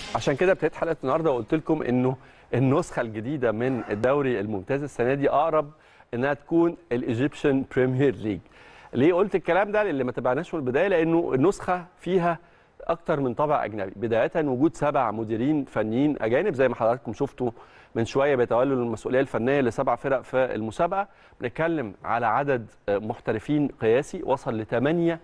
عشان كده ابتديت حلقه النهارده وقلت لكم انه النسخه الجديده من الدوري الممتاز السنه دي اقرب انها تكون الايجيبشن بريمير ليج ليه قلت الكلام ده اللي ما تابعناش من البدايه لانه النسخه فيها اكتر من طابع اجنبي بدايه وجود سبع مديرين فنيين اجانب زي ما حضراتكم شفتوا من شويه بيتولوا المسؤوليه الفنيه لسبع فرق في المسابقه بنتكلم على عدد محترفين قياسي وصل ل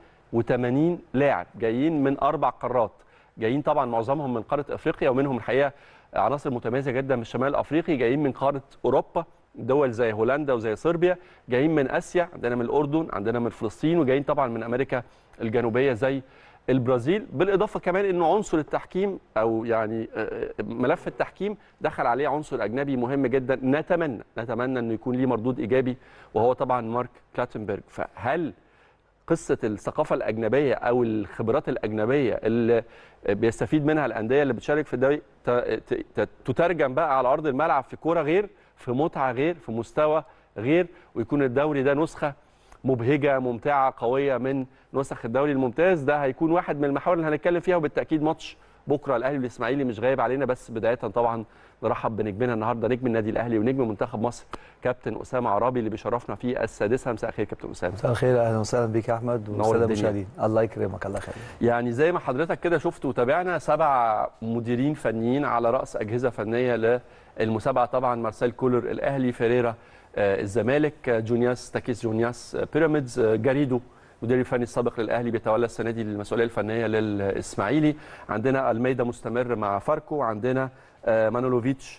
88 لاعب جايين من اربع قارات جايين طبعا معظمهم من قاره افريقيا ومنهم الحقيقه عناصر متميزه جدا من الشمال الافريقي جايين من قاره اوروبا دول زي هولندا وزي صربيا جايين من اسيا عندنا من الاردن عندنا من فلسطين وجايين طبعا من امريكا الجنوبيه زي البرازيل بالاضافه كمان انه عنصر التحكيم او يعني ملف التحكيم دخل عليه عنصر اجنبي مهم جدا نتمنى نتمنى انه يكون ليه مردود ايجابي وهو طبعا مارك كلاتنبرج فهل قصه الثقافه الاجنبيه او الخبرات الاجنبيه اللي بيستفيد منها الانديه اللي بتشارك في الدوري تترجم بقى على ارض الملعب في كوره غير في متعه غير في مستوى غير ويكون الدوري ده نسخه مبهجه ممتعه قويه من نسخ الدوري الممتاز ده هيكون واحد من المحاور اللي هنتكلم فيها وبالتاكيد ماتش بكره الاهلي والاسماعيلي مش غايب علينا بس بدايه طبعا نرحب بنجمنا النهارده نجم النادي الاهلي ونجم منتخب مصر كابتن اسامه عرابي اللي بيشرفنا في السادسه مساء الخير كابتن اسامه مساء الخير اهلا وسهلا بيك يا احمد والساده المشاهدين الله يكرمك الله يخليك يعني زي ما حضرتك كده شفت وتابعنا سبع مديرين فنيين على راس اجهزه فنيه للمسابقه طبعا مارسيل كولر الاهلي فيريرا الزمالك جونياس تاكيس جونياس بيراميدز جاريدو مدير الفني السابق للاهلي بيتولى السنه دي المسؤوليه الفنيه للاسماعيلي عندنا الميدا مستمر مع فاركو عندنا مانولوفيتش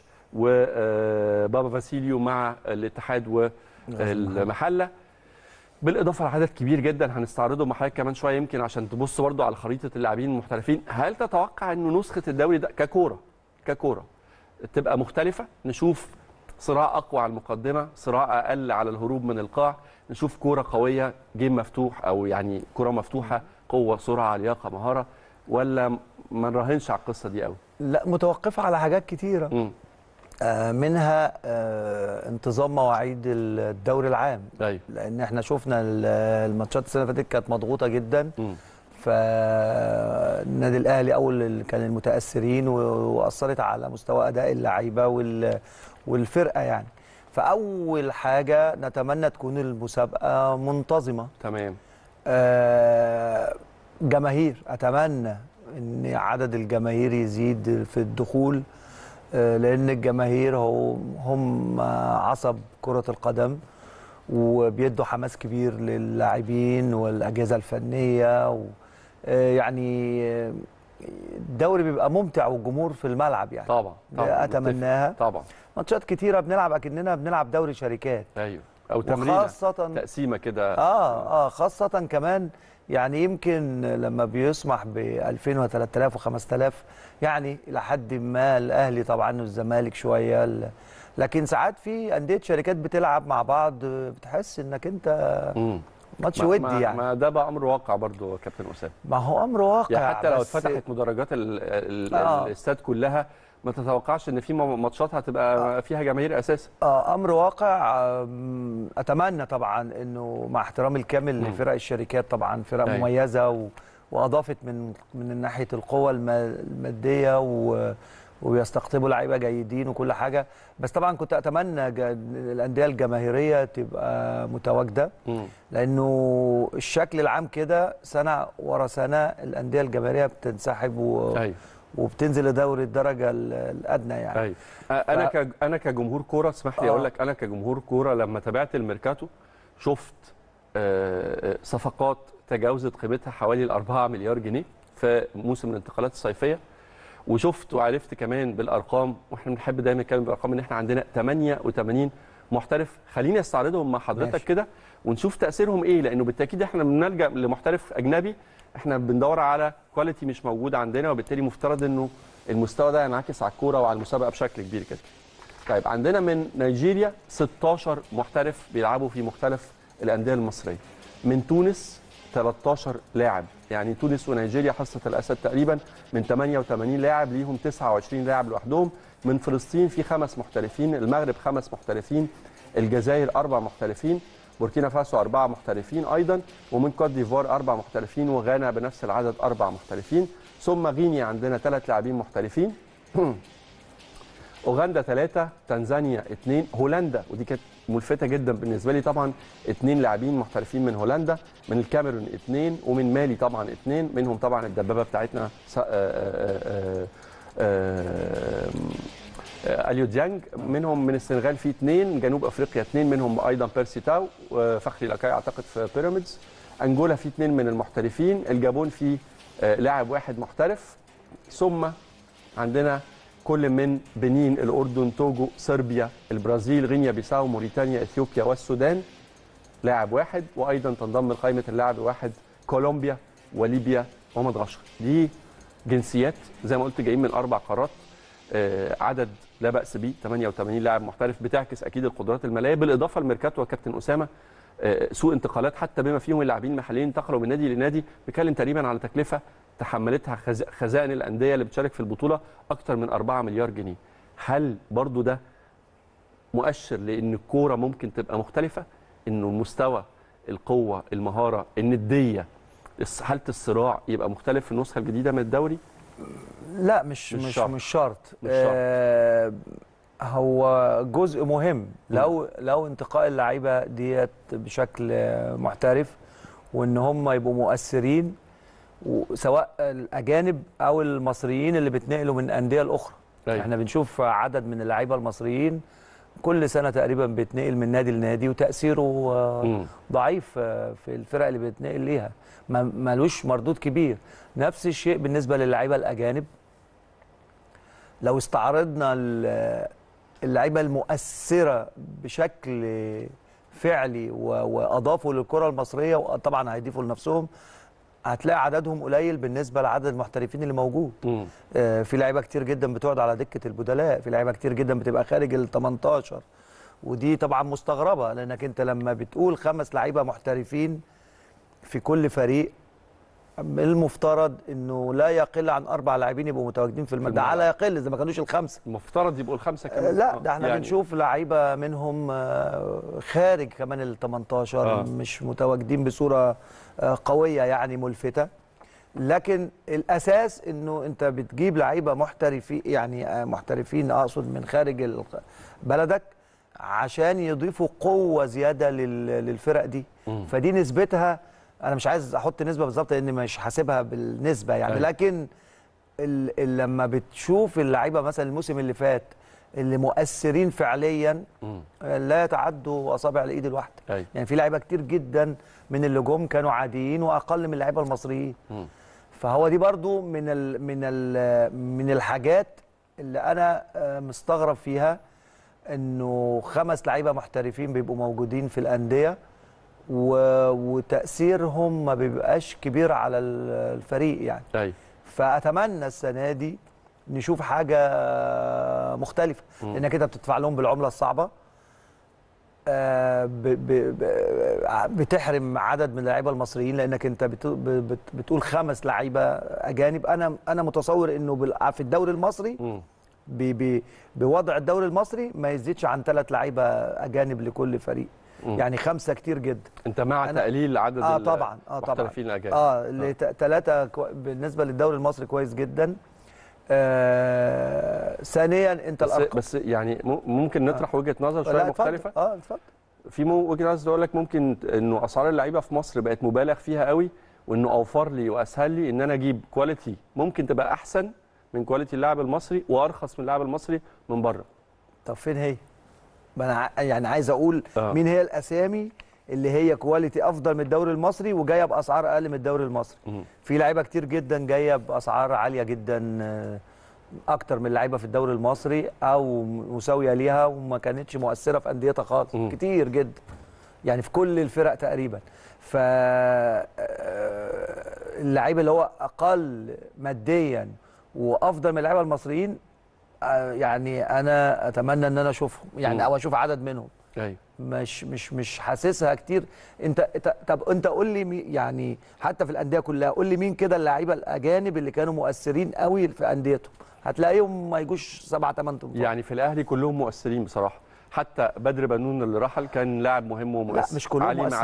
وبابا فاسيليو مع الاتحاد والمحله بالاضافه لعدد كبير جدا هنستعرضه مع حضرتك كمان شويه يمكن عشان تبص برضو على خريطه اللاعبين المحترفين هل تتوقع انه نسخه الدوري ده ككوره ككوره تبقى مختلفه نشوف صراع اقوى على المقدمه صراع اقل على الهروب من القاع نشوف كوره قويه جيم مفتوح او يعني كوره مفتوحه قوه سرعه لياقه مهاره ولا ما نراهنش على القصه دي قوي لا متوقفه على حاجات كتيره م. آه منها آه انتظام مواعيد الدوري العام أيوة. لان احنا شفنا الماتشات السنه اللي فاتت كانت مضغوطه جدا فالنادي الاهلي اول كان المتاثرين واثرت على مستوى اداء اللعيبه والفرقه يعني فاول حاجه نتمنى تكون المسابقه منتظمه تمام آه جماهير اتمنى ان عدد الجماهير يزيد في الدخول آه لان الجماهير هم عصب كره القدم وبيدوا حماس كبير للاعبين والاجهزه الفنيه و آه يعني الدوري بيبقى ممتع والجمهور في الملعب يعني طبعا, طبعا اتمناها طبعا ماتشات كتيره بنلعب اكننا بنلعب دوري شركات ايوه او تمرين خاصه تقسيمه كده اه اه خاصه كمان يعني يمكن لما بيسمح ب 2000 و3000 و5000 يعني الى حد ما الاهلي طبعا والزمالك شويه لكن ساعات في انديه شركات بتلعب مع بعض بتحس انك انت مم. ماتش ما ودي ما يعني ما ده بقى امر واقع برضه يا كابتن اسامه ما هو امر واقع يعني حتى لو بس اتفتحت مدرجات ال ال آه. الاستاد كلها ما تتوقعش ان في ماتشات هتبقى فيها جماهير اساسا اه امر واقع آم، اتمنى طبعا انه مع احترامي الكامل مم. لفرق الشركات طبعا فرق أيوة. مميزه و... واضافت من من ناحيه القوه الم- الماديه و... وبيستقطبوا لعيبه جيدين وكل حاجه بس طبعا كنت اتمنى ج... الانديه الجماهيريه تبقى متواجده مم. لانه الشكل العام كده سنه ورا سنه الانديه الجماهيريه بتنسحب و... ايوه وبتنزل لدوري الدرجه ال- الادنى يعني ايوه انا ف- ك... انا كجمهور كوره اسمح لي آه. اقول لك انا كجمهور كوره لما تابعت الميركاتو شفت آه، آه، صفقات تجاوزت قيمتها حوالي ال 4 مليار جنيه في موسم الانتقالات الصيفيه وشفت وعرفت كمان بالارقام واحنا بنحب دايما نتكلم بالارقام ان احنا عندنا 88 محترف خليني استعرضهم مع حضرتك ماشي. كده ونشوف تاثيرهم ايه لانه بالتاكيد احنا بنلجا لمحترف اجنبي احنا بندور على كواليتي مش موجود عندنا وبالتالي مفترض انه المستوى ده ينعكس على الكوره وعلى المسابقه بشكل كبير جدا. طيب عندنا من نيجيريا 16 محترف بيلعبوا في مختلف الانديه المصريه. من تونس 13 لاعب يعني تونس ونيجيريا حصه الاسد تقريبا من 88 لاعب ليهم 29 لاعب لوحدهم من فلسطين في خمس محترفين المغرب خمس محترفين الجزائر اربع محترفين بوركينا فاسو أربعة محترفين أيضا ومن كوت ديفوار أربع محترفين وغانا بنفس العدد أربع محترفين ثم غينيا عندنا ثلاث لاعبين محترفين اوغندا ثلاثه تنزانيا اثنين هولندا ودي كانت ملفته جدا بالنسبه لي طبعا اثنين لاعبين محترفين من هولندا من الكاميرون اثنين ومن مالي طبعا اثنين منهم طبعا الدبابه بتاعتنا سا- آه، آه، آه، آه، اليو ديانج منهم من السنغال في اثنين جنوب افريقيا اثنين منهم ايضا بيرسي تاو وفخري لاكاي اعتقد في بيراميدز انجولا في اثنين من المحترفين الجابون في آه، لاعب واحد محترف ثم عندنا كل من بنين الاردن توجو صربيا البرازيل غينيا بيساو موريتانيا اثيوبيا والسودان لاعب واحد وايضا تنضم لقائمه اللاعب واحد كولومبيا وليبيا ومدغشقر دي جنسيات زي ما قلت جايين من اربع قارات آه، عدد لا باس به 88 لاعب محترف بتعكس اكيد القدرات الماليه بالاضافه لميركاتو وكابتن اسامه آه، سوق انتقالات حتى بما فيهم اللاعبين المحليين انتقلوا من نادي لنادي بيتكلم تقريبا على تكلفه تحملتها خز- خزائن الانديه اللي بتشارك في البطوله اكتر من 4 مليار جنيه هل برضو ده مؤشر لان الكوره ممكن تبقى مختلفه انه المستوى القوه المهاره النديه الص- حاله الصراع يبقى مختلف في النسخه الجديده من الدوري لا مش مش مش شرط. مش شرط, مش شرط. آه هو جزء مهم لو لو انتقاء اللعيبه ديت بشكل آه، محترف وان هم يبقوا مؤثرين سواء الاجانب او المصريين اللي بيتنقلوا من الانديه الاخرى أيوة. احنا بنشوف عدد من اللعيبه المصريين كل سنه تقريبا بيتنقل من نادي لنادي وتاثيره آه، مم. ضعيف آه، في الفرق اللي بيتنقل ليها ما- ملوش مردود كبير نفس الشيء بالنسبه للعيبه الاجانب لو استعرضنا ال- اللعيبه المؤثره بشكل فعلي و- واضافوا للكره المصريه وطبعا هيضيفوا لنفسهم هتلاقي عددهم قليل بالنسبه لعدد المحترفين اللي موجود مم. آه، في لعيبه كتير جدا بتقعد على دكه البدلاء في لعيبه كتير جدا بتبقى خارج ال 18 ودي طبعا مستغربه لانك انت لما بتقول خمس لعيبه محترفين في كل فريق المفترض انه لا يقل عن اربع لاعبين يبقوا متواجدين في الملعب ده الملعب. على يقل اذا ما كانوش الخمسه المفترض يبقوا الخمسه آه، كمان لا آه، ده احنا يعني بنشوف لعيبه منهم آه، خارج كمان ال 18 آه. مش متواجدين بصوره آه، قويه يعني ملفته لكن الاساس انه انت بتجيب لعيبه محترفين يعني آه، محترفين اقصد من خارج ال- بلدك عشان يضيفوا قوه زياده لل- للفرق دي مم. فدي نسبتها انا مش عايز احط نسبه بالظبط لان مش حاسبها بالنسبه يعني أيوة. لكن ال ال لما بتشوف اللعيبه مثلا الموسم اللي فات اللي مؤثرين فعليا مم. آه، لا يتعدوا اصابع الايد الواحده أيوة. يعني في لعيبه كتير جدا من اللي جم كانوا عاديين واقل من اللعيبه المصريين مم. فهو دي برضو من ال من ال من الحاجات اللي انا آه، مستغرب فيها انه خمس لعيبه محترفين بيبقوا موجودين في الانديه و- وتاثيرهم ما بيبقاش كبير على ال- الفريق يعني ايوه فاتمنى السنه دي نشوف حاجه مختلفه مم. لانك انت بتدفع لهم بالعمله الصعبه آه، ب- ب- ب- بتحرم عدد من اللعيبه المصريين لانك انت بت- ب- بت- بتقول خمس لعيبه اجانب انا انا متصور انه بال- في الدوري المصري مم. ب- ب- بوضع الدوري المصري ما يزيدش عن ثلاث لعيبه اجانب لكل فريق مم. يعني خمسه كتير جدا انت مع أنا- تقليل عدد اه ال- طبعا اه طبعا المحترفين الاجانب اه ثلاثه كو... بالنسبه للدوري المصري كويس جدا آه ثانيا انت بس الارقام بس يعني م- ممكن نطرح وجهه نظر شويه لا، اتفضل. مختلفه اه اتفضل في مو- وجهه نظر اقول لك ممكن انه اسعار اللعيبه في مصر بقت مبالغ فيها قوي وانه اوفر لي واسهل لي ان انا اجيب كواليتي ممكن تبقى احسن من كواليتي اللاعب المصري وارخص من اللاعب المصري من بره طب فين هي؟ ما انا ع- يعني عايز اقول آه. مين هي الاسامي اللي هي كواليتي افضل من الدوري المصري وجايه باسعار اقل من الدوري المصري مم. في لعيبه كتير جدا جايه باسعار عاليه جدا آه، اكتر من لعيبه في الدوري المصري او مساويه ليها وما كانتش مؤثره في انديتها خالص مم. كتير جدا يعني في كل الفرق تقريبا ف آه، اللعيبه اللي هو اقل ماديا وافضل من اللعيبه المصريين آه، يعني انا اتمنى ان انا اشوفهم يعني مم. او اشوف عدد منهم ايوه مش مش مش حاسسها كتير انت ت- طب انت قول لي مي- يعني حتى في الانديه كلها قول لي مين كده اللعيبه الاجانب اللي كانوا مؤثرين قوي في انديتهم هتلاقيهم ما يجوش سبعة ثمان تنفار يعني في الاهلي كلهم مؤثرين بصراحه حتى بدر بنون اللي رحل كان لاعب مهم ومؤثر لا مش كلهم علي مؤثرين. معلول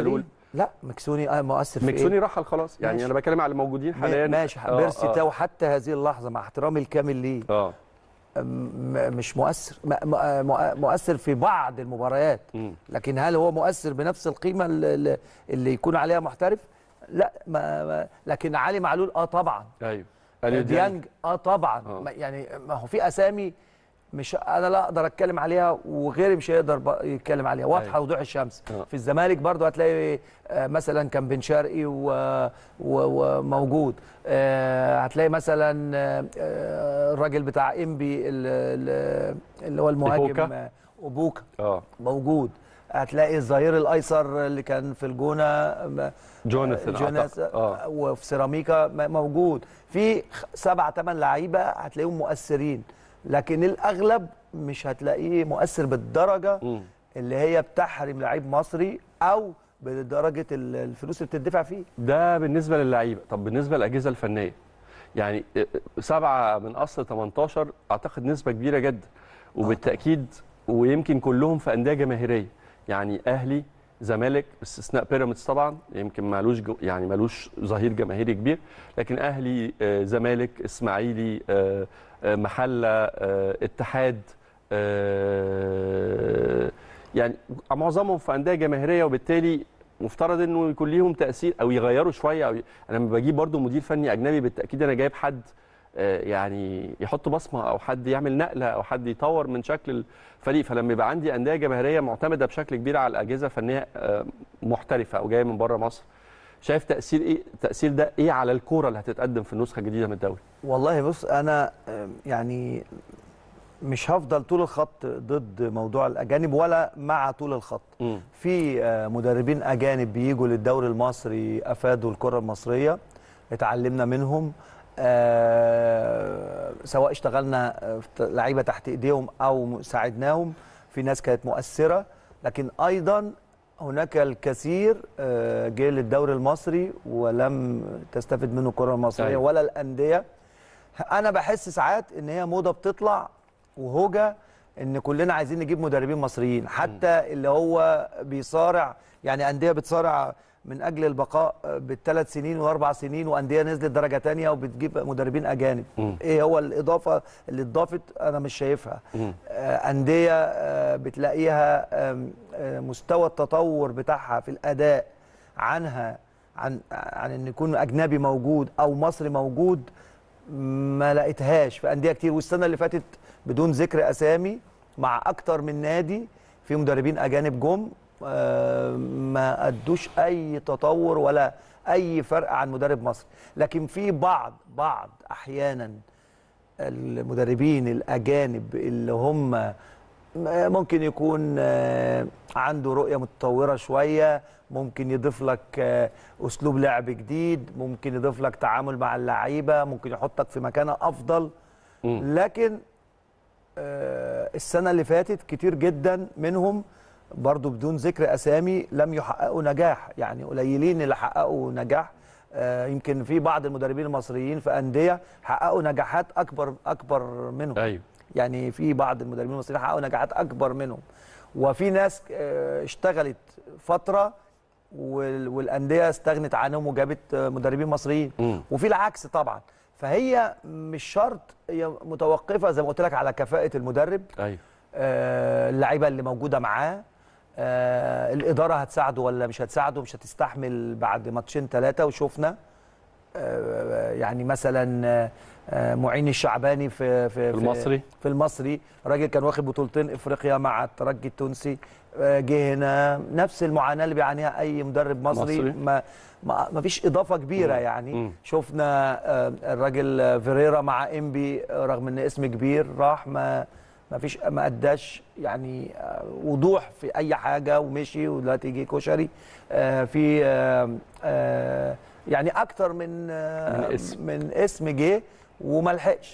لا مكسوني آه مؤثر في مكسوني إيه؟ رحل خلاص يعني ماشي. انا بتكلم على الموجودين حاليا ماشي آه، بيرسي آه. تاو حتى هذه اللحظه مع احترامي الكامل ليه اه م- مش مؤثر م- م- مؤثر في بعض المباريات مم. لكن هل هو مؤثر بنفس القيمه اللي, اللي يكون عليها محترف لا ما ما لكن علي معلول اه طبعا ايوه أليو ديانج ديانج اه طبعا آه. ما- يعني ما هو في اسامي مش انا لا اقدر اتكلم عليها وغيري مش هيقدر ب- يتكلم عليها واضحه أيوة. وضوح الشمس آه. في الزمالك برضو هتلاقي آه، مثلا كان بن شرقي و- و- وموجود آه، هتلاقي مثلا آه، آه، الراجل بتاع انبي ال- ال- اللي هو المهاجم إيبوكا. آه، اوبوكا اه موجود هتلاقي الظهير الايسر اللي كان في الجونه م- جوناثان جوناثان أعتقد. اه وفي سيراميكا م- موجود في خ- سبعة ثمان لعيبه هتلاقيهم مؤثرين لكن الاغلب مش هتلاقيه مؤثر بالدرجه مم. اللي هي بتحرم لعيب مصري او بدرجه ال- الفلوس اللي بتدفع فيه ده بالنسبه للعيبه طب بالنسبه للاجهزه الفنيه يعني آه، سبعه من اصل 18 اعتقد نسبه كبيره جدا وبالتاكيد ويمكن كلهم في انديه جماهيريه يعني اهلي زمالك باستثناء بيراميدز طبعا يمكن مالوش جو يعني مالوش ظهير جماهيري كبير لكن اهلي آه، زمالك اسماعيلي آه، آه، محله آه، اتحاد آه، يعني معظمهم في انديه جماهيريه وبالتالي مفترض انه يكون ليهم تاثير او يغيروا شويه او ي... انا لما بجيب برضو مدير فني اجنبي بالتاكيد انا جايب حد آه، يعني يحط بصمه او حد يعمل نقله او حد يطور من شكل الفريق فلما يبقى عندي انديه جماهيريه معتمده بشكل كبير على الاجهزه الفنيه آه، محترفه او جايه من بره مصر شايف تاثير ايه تاثير ده ايه على الكوره اللي هتتقدم في النسخه الجديده من الدوري والله بص انا آم، يعني مش هفضل طول الخط ضد موضوع الاجانب ولا مع طول الخط مم. في آه، مدربين اجانب بيجوا للدوري المصري افادوا الكره المصريه اتعلمنا منهم آه، سواء اشتغلنا آه، في لعيبه تحت ايديهم او ساعدناهم في ناس كانت مؤثره لكن ايضا هناك الكثير آه، جه للدوري المصري ولم تستفد منه الكره المصريه أيوة. ولا الانديه انا بحس ساعات ان هي موضه بتطلع وهوجه ان كلنا عايزين نجيب مدربين مصريين حتى اللي هو بيصارع يعني انديه بتصارع من اجل البقاء بالثلاث سنين واربع سنين وانديه نزلت درجه تانية وبتجيب مدربين اجانب مم. ايه هو الاضافه اللي اتضافت انا مش شايفها مم. آه، انديه آه، بتلاقيها آم، آه، مستوى التطور بتاعها في الاداء عنها عن عن ان يكون اجنبي موجود او مصري موجود ما لقيتهاش في انديه كتير والسنه اللي فاتت بدون ذكر اسامي مع اكتر من نادي في مدربين اجانب جم آه، ما ادوش اي تطور ولا اي فرق عن مدرب مصري لكن في بعض بعض احيانا المدربين الاجانب اللي هم ممكن يكون آه، عنده رؤيه متطوره شويه ممكن يضيف لك آه، اسلوب لعب جديد ممكن يضيف لك تعامل مع اللعيبه ممكن يحطك في مكانه افضل مم. لكن آه، السنه اللي فاتت كتير جدا منهم برضو بدون ذكر اسامي لم يحققوا نجاح يعني قليلين اللي حققوا نجاح آه، يمكن في بعض المدربين المصريين في انديه حققوا نجاحات اكبر اكبر منهم ايوه يعني في بعض المدربين المصريين حققوا نجاحات اكبر منهم وفي ناس آه، اشتغلت فتره وال- والانديه استغنت عنهم وجابت آه، مدربين مصريين مم. وفي العكس طبعا فهي مش شرط هي متوقفه زي ما قلت لك على كفاءه المدرب ايوه آه، اللعيبه اللي موجوده معاه آه، الاداره هتساعده ولا مش هتساعده مش هتستحمل بعد ماتشين ثلاثه وشفنا آه، يعني مثلا آه، آه، معين الشعباني في في في المصري في المصري راجل كان واخد بطولتين افريقيا مع الترجي التونسي آه، جه هنا نفس المعاناه اللي بيعانيها اي مدرب مصري, مصري. ما ما ما فيش اضافه كبيره مم. يعني مم. شفنا آه، الراجل آه، فيريرا مع انبي آه، رغم ان اسم كبير راح ما ما فيش ما اداش يعني آه، وضوح في اي حاجه ومشي ودلوقتي جه كشري آه، في آه، آه، يعني اكتر من آه، من اسم. من اسم جه وما لحقش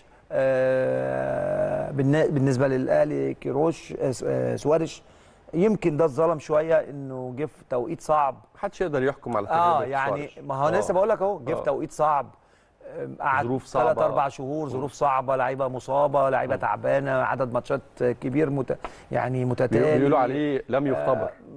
آه، بالن- بالنسبه للاهلي كيروش آه، س- آه، سوارش يمكن ده اتظلم شويه انه جه في توقيت صعب محدش يقدر يحكم على اه تجربة يعني سواريز. ما هو انا لسه آه. بقول لك اهو جه في آه. توقيت صعب آم، قعد ظروف ثلاث صعبة. اربع شهور ظروف صعبه لعيبه مصابه لعيبه تعبانه عدد ماتشات كبير مت... يعني متتالي بيقولوا عليه لم يختبر آه،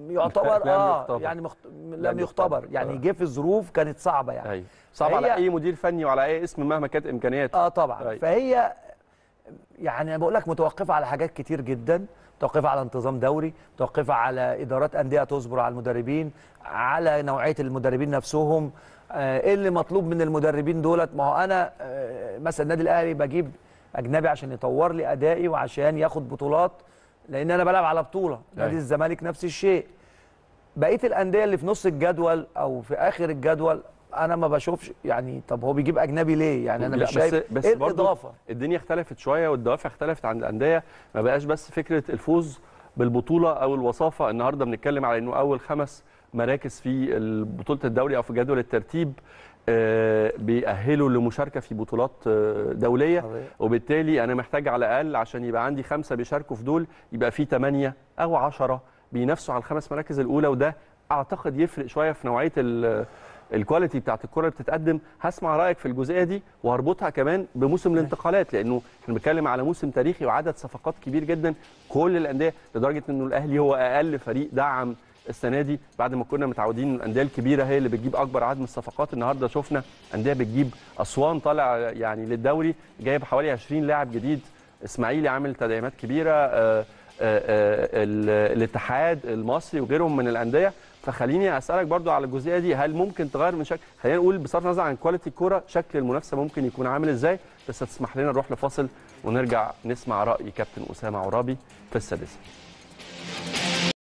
يعتبر لم اه يختبر. يعني مخت... لم لم يختبر يختبر. يعني آه. جه في ظروف كانت صعبه يعني ايوه صعب على فهي- اي مدير فني وعلى اي اسم مهما كانت امكانياته اه طبعا أيوة. فهي يعني انا بقول لك متوقفه على حاجات كتير جدا متوقفه على انتظام دوري متوقفه على ادارات انديه تصبر على المدربين على نوعيه المدربين نفسهم آه، ايه اللي مطلوب من المدربين دولت ما هو انا آه، مثلا النادي الاهلي بجيب اجنبي عشان يطور لي ادائي وعشان ياخد بطولات لان انا بلعب على بطوله نادي أيوة. الزمالك نفس الشيء بقيه الانديه اللي في نص الجدول او في اخر الجدول انا ما بشوفش يعني طب هو بيجيب اجنبي ليه يعني انا لا، مش شايف بس ايه برضو الاضافه الدنيا اختلفت شويه والدوافع اختلفت عند الانديه ما بقاش بس فكره الفوز بالبطوله او الوصافه النهارده بنتكلم على انه اول خمس مراكز في بطوله الدوري او في جدول الترتيب آه، بيأهلوا لمشاركه في بطولات آه، دوليه وبالتالي انا محتاج على الاقل عشان يبقى عندي خمسه بيشاركوا في دول يبقى في ثمانيه او عشرة بينافسوا على الخمس مراكز الاولى وده اعتقد يفرق شويه في نوعيه ال- الكواليتي بتاعت الكره اللي بتتقدم هسمع رايك في الجزئيه دي وهربطها كمان بموسم الانتقالات لانه احنا بنتكلم على موسم تاريخي وعدد صفقات كبير جدا كل الانديه لدرجه انه الاهلي هو اقل فريق دعم السنه دي بعد ما كنا متعودين الانديه الكبيره هي اللي بتجيب اكبر عدد من الصفقات النهارده شفنا انديه بتجيب اسوان طالع يعني للدوري جايب حوالي 20 لاعب جديد اسماعيلي عامل تدعيمات كبيره آه، آه، آه، ال- الاتحاد المصري وغيرهم من الانديه فخليني اسالك برضو على الجزئيه دي هل ممكن تغير من شكل خلينا نقول بصرف النظر عن كواليتي الكوره شكل المنافسه ممكن يكون عامل ازاي بس هتسمح لنا نروح لفاصل ونرجع نسمع راي كابتن اسامه عرابي في السادسه